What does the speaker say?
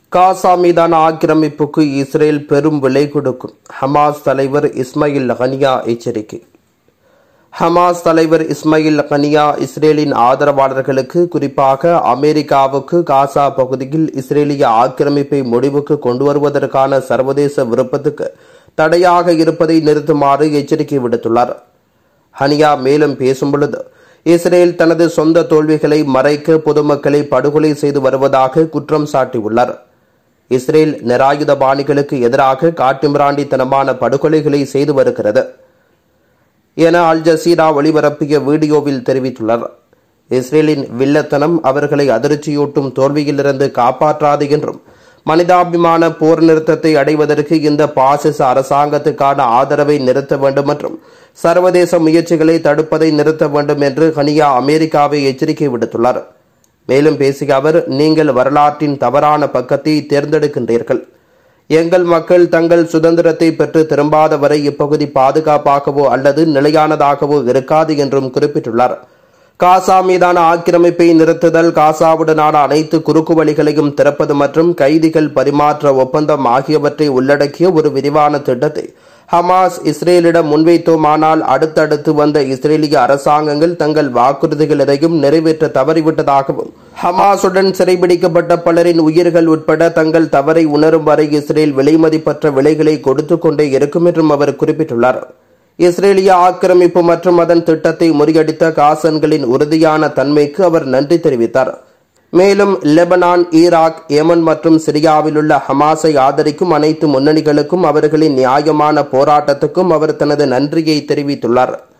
காசா மீதான ஆக்கிரமிப்புக்கு இஸ்ரேல் பெரும் விலை கொடுக்கும் ஹமாஸ் தலைவர் இஸ்மாயில் ஹனியா எச்சரிக்கை ஹமாஸ் தலைவர் இஸ்மாயில் கனியா இஸ்ரேலின் ஆதரவாளர்களுக்கு குறிப்பாக அமெரிக்காவுக்கு காசா பகுதியில் இஸ்ரேலிய ஆக்கிரமிப்பை முடிவுக்கு கொண்டு வருவதற்கான சர்வதேச விருப்பத்துக்கு தடையாக இருப்பதை நிறுத்துமாறு எச்சரிக்கை விடுத்துள்ளார் ஹனியா மேலும் பேசும்பொழுது இஸ்ரேல் தனது சொந்த தோல்விகளை மறைக்க பொதுமக்களை படுகொலை செய்து வருவதாக குற்றம் சாட்டியுள்ளார் இஸ்ரேல் நிராயுத பாணிகளுக்கு எதிராக காட்டுமிராண்டித்தனமான படுகொலைகளை செய்து வருகிறது என அல் ஜசீரா ஒளிபரப்பிய வீடியோவில் தெரிவித்துள்ளார் இஸ்ரேலின் வில்லத்தனம் அவர்களை அதிர்ச்சியூட்டும் தோல்வியிலிருந்து காப்பாற்றாது என்றும் மனிதாபிமான போர் நிறுத்தத்தை அடைவதற்கு இந்த பாசிச அரசாங்கத்துக்கான ஆதரவை நிறுத்த வேண்டும் என்றும் சர்வதேச முயற்சிகளை தடுப்பதை நிறுத்த வேண்டும் என்று ஹனியா அமெரிக்காவை எச்சரிக்கை விடுத்துள்ளார் மேலும் பேசிய அவர் நீங்கள் வரலாற்றின் தவறான பக்கத்தை தேர்ந்தெடுக்கின்றீர்கள் எங்கள் மக்கள் தங்கள் சுதந்திரத்தை பெற்று திரும்பாத வரை இப்பகுதி பாதுகாப்பாகவோ அல்லது நிலையானதாகவோ இருக்காது என்றும் குறிப்பிட்டுள்ளார் காசா மீதான ஆக்கிரமிப்பை நிறுத்துதல் காசாவுடனான அனைத்து குறுக்கு வழிகளையும் திறப்பது மற்றும் கைதிகள் பரிமாற்ற ஒப்பந்தம் ஆகியவற்றை உள்ளடக்கிய ஒரு விரிவான திட்டத்தை ஹமாஸ் இஸ்ரேலிடம் முன்வைத்தோமானால் அடுத்தடுத்து வந்த இஸ்ரேலிய அரசாங்கங்கள் தங்கள் வாக்குறுதிகள் எதையும் நிறைவேற்ற தவறிவிட்டதாகவும் ஹமாஸுடன் சிறைபிடிக்கப்பட்ட பலரின் உயிர்கள் உட்பட தங்கள் தவறை உணரும் வரை இஸ்ரேல் விலைமதிப்பற்ற விலைகளை கொடுத்து கொண்டே இருக்கும் என்றும் அவர் குறிப்பிட்டுள்ளார் இஸ்ரேலிய ஆக்கிரமிப்பு மற்றும் அதன் திட்டத்தை முறியடித்த காசன்களின் உறுதியான தன்மைக்கு அவர் நன்றி தெரிவித்தார் மேலும் லெபனான் ஈராக் ஏமன் மற்றும் சிரியாவில் உள்ள ஹமாஸை ஆதரிக்கும் அனைத்து முன்னணிகளுக்கும் அவர்களின் நியாயமான போராட்டத்துக்கும் அவர் தனது நன்றியை தெரிவித்துள்ளார்